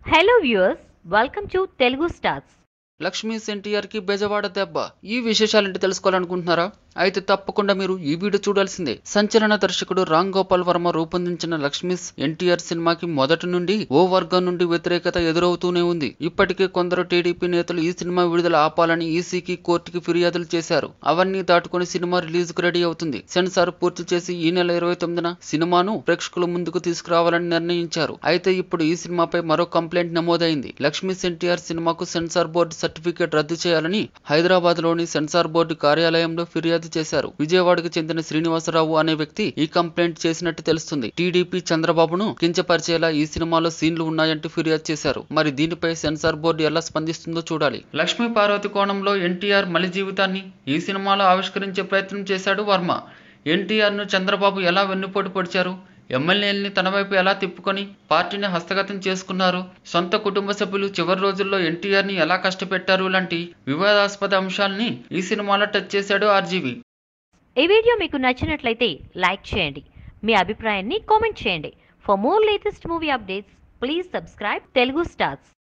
hello viewers welcome to Telugu stars Lakshmi NTR కి బెజవాడ దెబ్బ ఈ విశేషాలేంటి తెలుసుకోవాలనుకుంటున్నారా అయితే తప్పకుండా మీరు ఈ వీడియో చూడాల్సిందే సంచలన దర్శకుడు రామ్ గోపాల్ వర్మ రూపొందించిన లక్ష్మీస్ ఎన్టీఆర్ సినిమాకి మొదటి నుండి ఓ వర్గం నుండి వ్యతిరేకత ఎదురవుతూనే ఉంది ఇప్పటికే కొందరు టీడీపీ నేతలు ఈ సినిమా విడుదల ఆపాలని ఈసీకి కోర్టుకి ఫిర్యాదులు చేశారు అవన్నీ దాటుకుని సినిమా రిలీజ్ కు రెడీ అవుతుంది సెన్సార్ పూర్తి చేసి ఈ నెల ఇరవై తొమ్మిదిన సినిమాను ప్రేక్షకుల ముందుకు తీసుకురావాలని నిర్ణయించారు అయితే ఇప్పుడు ఈ సినిమాపై మరో కంప్లైంట్ నమోదైంది లక్ష్మీస్ ఎన్టీఆర్ సినిమాకు సెన్సార్ బోర్డు సర్టిఫికేట్ రద్దు చేయాలని హైదరాబాద్ లోని సెన్సార్ బోర్డు కార్యాలయంలో ఫిర్యాదు చేశారు విజయవాడకు చెందిన శ్రీనివాసరావు అనే వ్యక్తి ఈ కంప్లైంట్ చేసినట్టు తెలుస్తుంది టీడీపీ చంద్రబాబును కించపరిచేలా ఈ సినిమాలో సీన్లు ఉన్నాయంటూ ఫిర్యాదు చేశారు మరి దీనిపై సెన్సార్ బోర్డు ఎలా స్పందిస్తుందో చూడాలి లక్ష్మీ పార్వతి కోణంలో ఎన్టీఆర్ మలి జీవితాన్ని ఈ సినిమాలో ఆవిష్కరించే ప్రయత్నం చేశాడు వర్మ ఎన్టీఆర్ ను చంద్రబాబు ఎలా వెన్నుపోటు పొడిచారు ఎమ్మెల్యేలని తన వైపు ఎలా తిప్పుకొని పార్టీని హస్తగతం చేసుకున్నారు సొంత కుటుంబ సభ్యులు చివరి రోజుల్లో ఎన్టీఆర్ ని ఎలా కష్టపెట్టారు లాంటి వివాదాస్పద అంశాల్ని ఈ సినిమాలో టచ్ చేశాడు ఆర్జీవి ఈ వీడియో మీకు నచ్చినట్లయితే లైక్ చేయండి మీ అభిప్రాయాన్ని కామెంట్ చేయండి for more latest movie updates please subscribe Telugu stars